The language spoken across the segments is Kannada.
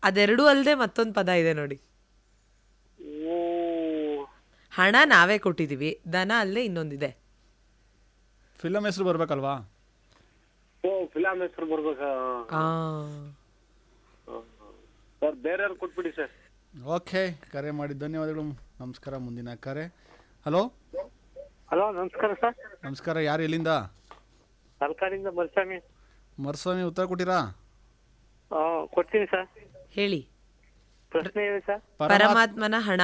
ಅದೆರಡೂ ಅಲ್ಲದೆ ಮತ್ತೊಂದು ಪದ ಇದೆ ನೋಡಿ ಓ ಹಣ ನಾವೇ ಕೊಟ್ಟಿದೀವಿ ದನ ಅಲ್ಲದೆ ಇನ್ನೊಂದಿದೆ ಫಿಲಮ್ ಹೆಸರು ಬರ್ಬೇಕಲ್ವಾ ಓ ಫಿಲಂ ಹೆಸರು ಬರ್ಬೇಕಾ ಆ ಸರ್ ಬೇರೆಯವ್ರು ಕೊಟ್ಬಿಡಿ ಸರ್ ಓಕೆ ಕರೆ ಮಾಡಿ ಧನ್ಯವಾದಗಳು ನಮಸ್ಕಾರ ಮುಂದಿನ ಕರೆ ಹಲೋ ಹಲೋ ನಮಸ್ಕಾರ ಸರ್ ನಮಸ್ಕಾರ ಯಾರು ಎಲ್ಲಿಂದ ಸರ್ಕಾರದಿಂದ ಮಲ್ಸ್ವಾಮಿ ಮರಸ್ವಾಮಿ ಉತ್ತರ ಕೊಟ್ಟಿರಾ ಆ, ಕೊಡ್ತೀನಿ ಸರ್ ಹೇಳಿ ಪ್ರಶ್ನೆ ಹೇಳಿ ಸರ್ ಪರಮಾತ್ಮನ ಹಣ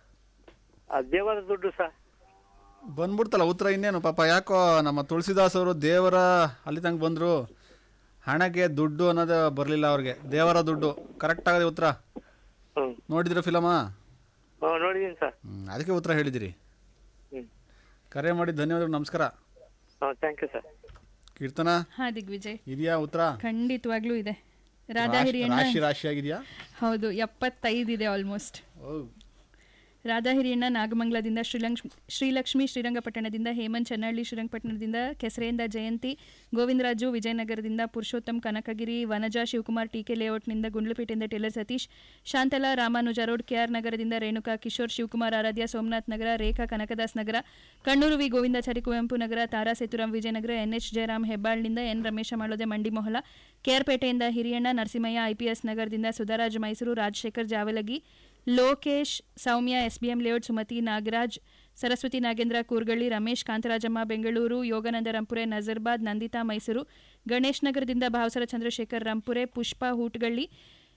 ಆ ದೇವರ ದುಡ್ಡು ಸರ್ ಬಂದ್ಬಿಡ್ತಲ್ಲ ಉತ್ತರ ಇನ್ನೇನು ಪಾಪ ಯಾಕೋ ನಮ್ಮ ತುಳಸಿದಾಸ್ ಅವರು ದೇವರ ಅಲ್ಲಿ ತನಕ ಬಂದರು ಹಣಕ್ಕೆ ದುಡ್ಡು ಅನ್ನೋದು ಬರಲಿಲ್ಲ ಅವ್ರಿಗೆ ದೇವರ ದುಡ್ಡು ಕರೆಕ್ಟ್ ಆಗದೆ ಉತ್ತರ ಹ್ಮ್ ನೋಡಿದ್ರ ಫಿಲಮಾ ಹಾ, ನೋಡಿದೀನಿ ಸರ್ ಹ್ಮ್, ಅದಕ್ಕೆ ಉತ್ತರ ಹೇಳಿದಿರಿ ಹ್ಮ್ ಕರೆ ಮಾಡಿ ಧನ್ಯವಾದಗಳು ನಮಸ್ಕಾರ ಹಾಂ ಥ್ಯಾಂಕ್ ಯು ಸರ್ ಕೀರ್ತನ ಹಾ ದಿಗ್ವಿಜಯ್ ಇದೆಯಾ ಉತ್ತರ ಖಂಡಿತವಾಗ್ಲೂ ಇದೆ ರಾಧಾ ರಾಶಿ- ಹಿರಿಯಣ್ಣ ರಾಶಿ ರಾಶಿ ಆಗಿದೆಯಾ ಹೌದು ಎಪ್ಪತ್ತೈದು ಇದೆ ಆಲ್ಮೋಸ್ಟ್ ಓ ರಾಧಾ ಹಿರಿಯಣ್ಣ ನಾಗಮಂಗಲದಿಂದ ಶ್ರೀಲಕ್ಷ್ಮಿ ಶ್ರೀಲಕ್ಷ್ಮಿ ಶ್ರೀರಂಗಪಟ್ಟಣದಿಂದ ಹೇಮಂತ್ ಚನ್ನಹಳ್ಳಿ ಶ್ರೀರಂಗಪಟ್ಟಣದಿಂದ ಕೆಸರೆಯಿಂದ ಜಯಂತಿ ಗೋವಿಂದರಾಜು ವಿಜಯನಗರದಿಂದ ಪುರುಷೋತ್ತಮ್ ಕನಕಗಿರಿ ವನಜಾ ಶಿವಕುಮಾರ್ ಟಿಕೆ ಲೇಔಟ್ನಿಂದ ಗುಂಡ್ಲುಪೇಟೆಯಿಂದ tailor Satish Shantala Ramanuja road KR ನಗರದಿಂದ ರೇಣುಕಾ ಕಿಶೋರ್ ಶಿವಕುಮಾರ್ ಆರಾಧ್ಯ ಸೋಮನಾಥ್ ನಗರ ರೇಖಾ ಕನಕದಾಸ್ ನಗರ ಕಣ್ಣೂರು ವಿ ಗೋವಿಂದಾಚಾರಿ ಕುವೆಂಪು ನಗರ ತಾರಾ ಸೇತುರಾಮ್ ವಿಜಯನಗರ ಎನ್ಎಚ್ ಜಯರಾಮ್ ಹೆಬ್ಬಾಳ್ನಿಂದ ಎನ್ ರಮೇಶ ಮಾಳೋದೆ ಮಂಡಿ ಮೊಹಲ ಕೆಆರ್ಪೇಟೆಯಿಂದ ಹಿರಿಯಣ್ಣ ನರಸಿಂಹಯ್ಯ ಐಪಿಎಸ್ ನಗರದಿಂದ ಸುಧಾರಾಜ್ ಮೈಸೂರು ರಾಜಶೇಖರ್ ಜಾವಲಗಿ ಲೋಕೇಶ್ ಸೌಮ್ಯ ಎಸ್ಬಿಎಂ ಲೇಔಟ್ ಸುಮತಿ ನಾಗರಾಜ್ ಸರಸ್ವತಿ ನಾಗೇಂದ್ರ ಕೂರ್ಗಳ್ಳಿ ರಮೇಶ್ ಕಾಂತರಾಜಮ್ಮ ಬೆಂಗಳೂರು ಯೋಗಾನಂದ ರಂಪುರೆ ನಜರ್ಬಾದ್ ನಂದಿತಾ ಮೈಸೂರು ಗಣೇಶ್ ನಗರದಿಂದ ಭಾವಸರ ಚಂದ್ರಶೇಖರ್ ರಂಪುರೆ ಪುಷ್ಪಾ ಹೂಟ್ಗಳ್ಳಿ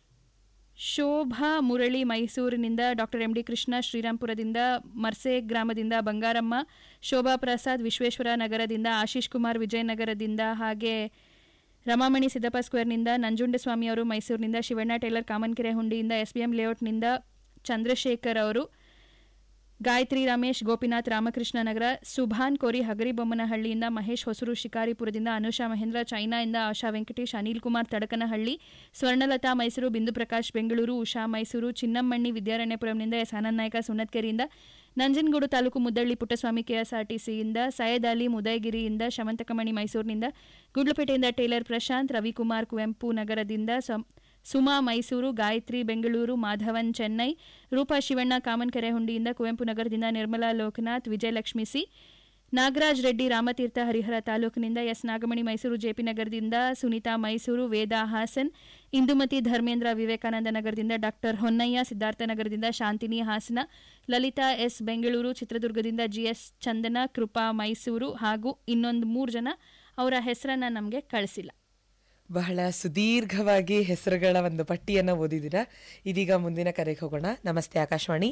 ಶೋಭಾ ಮುರಳಿ ಮೈಸೂರಿನಿಂದ ಡಾಕ್ಟರ್ ಎಂ ಡಿ ಕೃಷ್ಣ ಶ್ರೀರಾಂಪುರದಿಂದ ಮರ್ಸೆ ಗ್ರಾಮದಿಂದ ಬಂಗಾರಮ್ಮ ಶೋಭಾ ಪ್ರಸಾದ್ ವಿಶ್ವೇಶ್ವರ ನಗರದಿಂದ ಆಶೀಶ್ ಕುಮಾರ್ ವಿಜಯನಗರದಿಂದ ಹಾಗೆ ರಮಾಮಣಿ ಸಿದ್ದಪ್ಪ ಸ್ಕ್ವೇರ್ನಿಂದ ನಂಜುಂಡಸ್ವಾಮಿ ಅವರು ಮೈಸೂರಿನಿಂದ ಶಿವಣ್ಣ ಟೈಲರ್ ಕಾಮನ್ಕೆರೆ ಹುಂಡಿಯಿಂದ ಎಸ್ ಬಿ ಎಂ ಲೇಔಟ್ನಿಂದ ಚಂದ್ರಶೇಖರ್ ಅವರು ಗಾಯತ್ರಿ ರಮೇಶ್ ಗೋಪಿನಾಥ್ ರಾಮಕೃಷ್ಣ ನಗರ ಸುಭಾನ್ ಕೋರಿ ಹಗರಿಬೊಮ್ಮನಹಳ್ಳಿಯಿಂದ ಮಹೇಶ್ ಹೊಸೂರು ಶಿಕಾರಿಪುರದಿಂದ ಅನುಷಾ ಮಹೇಂದ್ರ ಚೈನಾಯಿಂದ ಆಶಾ ವೆಂಕಟೇಶ್ ಅನಿಲ್ ಕುಮಾರ್ ತಡಕನಹಳ್ಳಿ ಸ್ವರ್ಣಲತಾ ಮೈಸೂರು ಬಿಂದು ಪ್ರಕಾಶ್ ಬೆಂಗಳೂರು ಉಷಾ ಮೈಸೂರು ಚಿನ್ನಮ್ಮಣ್ಣಿ ವಿದ್ಯಾರಣ್ಯಪುರಂನಿಂದ ಎಸ್ ಆನಂದ್ ನಾಯಕ ಸುನತ್ಕೆರೆಯಿಂದ ನಂಜನಗೂಡು ತಾಲೂಕು ಮುದ್ದಳ್ಳಿ ಪುಟ್ಟಸ್ವಾಮಿ ಕೆಎಸ್ಆರ್ಟಿಸಿಯಿಂದ ಸೈಯದ್ ಅಲಿ ಮುದಯಗಿರಿಯಿಂದ ಶವಂತಕಮಣಿ ಮೈಸೂರಿನಿಂದ ಗುಂಡ್ಲುಪೇಟೆಯಿಂದ ಟೇಲರ್ ಪ್ರಶಾಂತ್ ರವಿಕುಮಾರ್ ಕುವೆಂಪು ನಗರದಿಂದ ಸಂ- ಸುಮಾ ಮೈಸೂರು ಗಾಯತ್ರಿ ಬೆಂಗಳೂರು ಮಾಧವನ್ ಚೆನ್ನೈ ರೂಪಾ ಶಿವಣ್ಣ ಕಾಮನ್ಕೆರೆ ಹುಂಡಿಯಿಂದ ಕುವೆಂಪು ನಗರದಿಂದ ನಿರ್ಮಲಾ ಲೋಕನಾಥ್ ವಿಜಯಲಕ್ಷ್ಮಿ ಸಿ ನಾಗರಾಜ್ ರೆಡ್ಡಿ ರಾಮತೀರ್ಥ ಹರಿಹರ ತಾಲೂಕಿನಿಂದ ಎಸ್ ನಾಗಮಣಿ ಮೈಸೂರು ಜೆಪಿ ನಗರದಿಂದ ಸುನೀತಾ ಮೈಸೂರು ವೇದಾ ಹಾಸನ್ ಇಂದುಮತಿ ಧರ್ಮೇಂದ್ರ ವಿವೇಕಾನಂದ ನಗರದಿಂದ ಡಾಕ್ಟರ್ ಹೊನ್ನಯ್ಯ ಸಿದ್ಧಾರ್ಥ ನಗರದಿಂದ ಶಾಂತಿನಿ ಹಾಸನ ಲಲಿತಾ ಎಸ್ ಬೆಂಗಳೂರು ಚಿತ್ರದುರ್ಗದಿಂದ ಜಿಎಸ್ ಚಂದನ ಕೃಪಾ ಮೈಸೂರು ಹಾಗೂ ಇನ್ನೊಂದು ಮೂರು ಜನ ಅವರ ಹೆಸರನ್ನ ನಮಗೆ ಕಳಿಸಿಲ್ಲ ಬಹಳ ಸುದೀರ್ಘವಾಗಿ ಹೆಸರುಗಳ ಒಂದು ಪಟ್ಟಿಯನ್ನು ಓದಿದ್ದೀರಾ ಇದೀಗ ಮುಂದಿನ ಕರೆಗೆ ಹೋಗೋಣ ನಮಸ್ತೆ ಆಕಾಶವಾಣಿ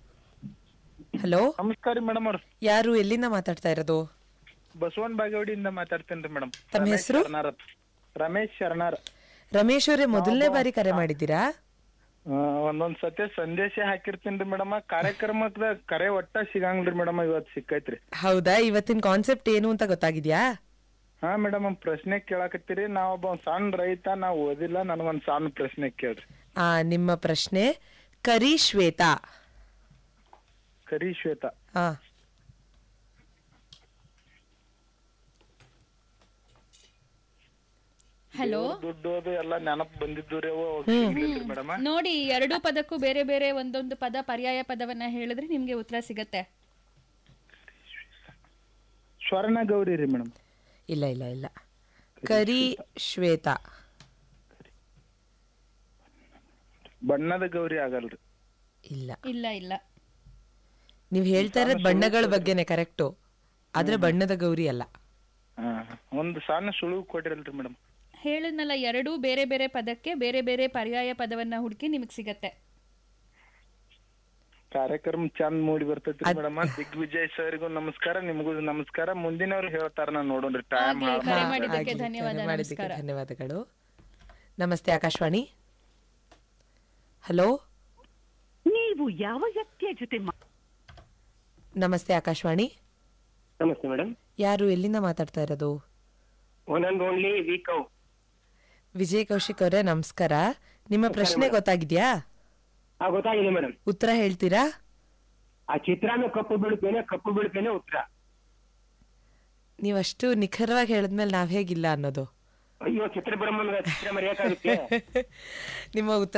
ಹಲೋ ನಮಸ್ಕಾರ ರೀ ಮೇಡಮ್ ಅವ್ರ ಯಾರು ಎಲ್ಲಿಂದ ಮಾತಾಡ್ತಾ ಇರೋದು ಬಸವನ್ ಬಾಗೇವಾಡಿಯಿಂದ ಮಾತಾಡ್ತೇನ್ರಿ ಮೇಡಮ್ ತಮ್ಮ ಹೆಸರು? ರಮೇಶ್ ಶರಣಾರ್ ರಮೇಶ್ ಅವರೇ ಮೊದಲನೇ ಬಾರಿ ಕರೆ ಮಾಡಿದ್ದೀರಾ ಆ, ಒಂದೊಂದ್ ಸತಿ ಸಂದೇಶ ಹಾಕಿರ್ತೀನ್ರಿ ಮೇಡಮ್ ಕಾರ್ಯಕ್ರಮದ ಕರೆ ಒಟ್ಟ ಸಿಗಂಗಿಲ್ರಿ ಮೇಡಮ್ ಇವತ್ ಸಿಕ್ಕೈತ್ರಿ ಹೌದಾ ಇವತ್ತಿನ ಕಾನ್ಸೆಪ್ಟ್ ಏನು ಅಂತ ಗೊತ್ತಾಗಿದ್ಯಾ ಹಾ ಮೇಡಮ್ ಪ್ರಶ್ನೆ ಕೇಳಾಕತ್ತೀರಿ ನಾವೊಬ್ಬ ಒಂದ್ ಸಣ್ಣ ರೈತ ನಾವ್ ಓದಿಲ್ಲ ನನಗೊಂದ್ ಸಣ್ಣ ಪ್ರಶ್ನೆ ಕೇಳ್ರಿ ಆ ನಿಮ್ಮ ಪ್ರಶ್ನೆ ಕರಿ ಶ್ವೇತಾ ಕರಿ ಶ್ವೇತ ಹಾ ಹಲೋ ದುಡ್ಡು ಅದು ಎಲ್ಲ ನೆನಪ್ ಬಂದಿದ್ದು ರೀ ಅವು ಮೇಡಮ್ ನೋಡಿ ಎರಡೂ ಪದಕ್ಕೂ ಬೇರೆ ಬೇರೆ ಒಂದೊಂದು ಪದ ಪರ್ಯಾಯ ಪದವನ್ನ ಹೇಳಿದ್ರೆ ನಿಮ್ಗೆ ಉತ್ತರ ಸಿಗತ್ತೆ ಸ್ವರ್ಣ ಗೌರಿ ರೀ ಮೇಡಮ್ ಇಲ್ಲ ಇಲ್ಲ ಇಲ್ಲ ಕರಿ ಶ್ವೇತಾ ಬಣ್ಣದ ಗೌರಿ ಆಗಲ್ರಿ ಇಲ್ಲ ಇಲ್ಲ ಇಲ್ಲ ನೀವು ಹೇಳ್ತಾ ಇರೋದು ಬಣ್ಣಗಳ ಬಗ್ಗೆನೆ ಕರೆಕ್ಟು ಆದ್ರೆ ಬಣ್ಣದ ಗೌರಿ ಅಲ್ಲ ಹಾ ಒಂದ್ ಸಣ್ಣ ಸುಳುವು ಕೊಟ್ಟಿರಲ್ರಿ ಮೇಡಮ್ ಹೇಳಿದ್ನಲ್ಲ ಎರಡೂ ಬೇರೆ ಬೇರೆ ಪದಕ್ಕೆ ಬೇರೆ ಬೇರೆ ಪರ್ಯಾಯ ಪದವನ್ನ ಹುಡುಕಿ ನಿಮಗೆ ಸಿಗತ್ತೆ ಕಾರ್ಯಕ್ರಮ ಚಂದ್ ಮೂಡಿ ಬರ್ತೈತ್ರಿ ಮೇಡಮ್ ದಿಗ್ವಿಜಯ್ ಸರ್ಗೂ ನಮಸ್ಕಾರ ನಿಮಗೂ ನಮಸ್ಕಾರ ಮುಂದಿನವ್ರು ಹೇಳ್ತಾರ ನಾ ನೋಡೋಣ್ರಿ ಟೈಮ್ ಆಗ್ಲಿ, ಕರೆ ಹಾ, ಮಾಡಿದ್ದಕ್ಕೆ ಆಗ್ಲಿ, ಧನ್ಯವಾದ ಕರೆ ಮಾಡಿದ್ದಕ್ಕೆ ನಮಸ್ಕಾರ ಧನ್ಯವಾದಗಳು ನಮಸ್ತೆ ಆಕಾಶವಾಣಿ ಹಲೋ ನೀವು ಯಾವ ವ್ಯಕ್ತಿಯ ಜೊತೆ ಮಾ- ನಮಸ್ತೆ ಆಕಾಶವಾಣಿ ನಮಸ್ತೆ ಮೇಡಮ್ ಯಾರು ಎಲ್ಲಿಂದ ಮಾತಾಡ್ತಾ ಇರೋದು one and only week Vijay Kaushik ಅವರೇ ನಮಸ್ಕಾರ ನಿಮ್ಮ ಪ್ರಶ್ನೆ ಗೊತ್ತಾಗಿದ್ಯಾ ಹಾ ಗೊತ್ತಾಗಿದೆ ಮೇಡಮ್ ಉತ್ತರ ಹೇಳ್ತೀರಾ ಆ ಚಿತ್ರಾನು ಕಪ್ಪು ಬೀಳ್ತೇನೆ ಕಪ್ಪು ಬೀಳ್ತೇನೆ ಉತ್ತರ ನೀವಷ್ಟು ನಿಖರವಾಗಿ ಹೇಳಿದ್ಮೇಲೆ ನಾವ್ ಹೇಗಿಲ್ಲ ಅನ್ನೋದು ಅಯ್ಯೋ ಚಿತ್ರ ಬ್ರಹ್ಮನ ಚಿತ್ರ ಮರೆಯಕ್ಕಾಗುತ್ತೆ ನಿಮ್ಮ ಉತ್ತರ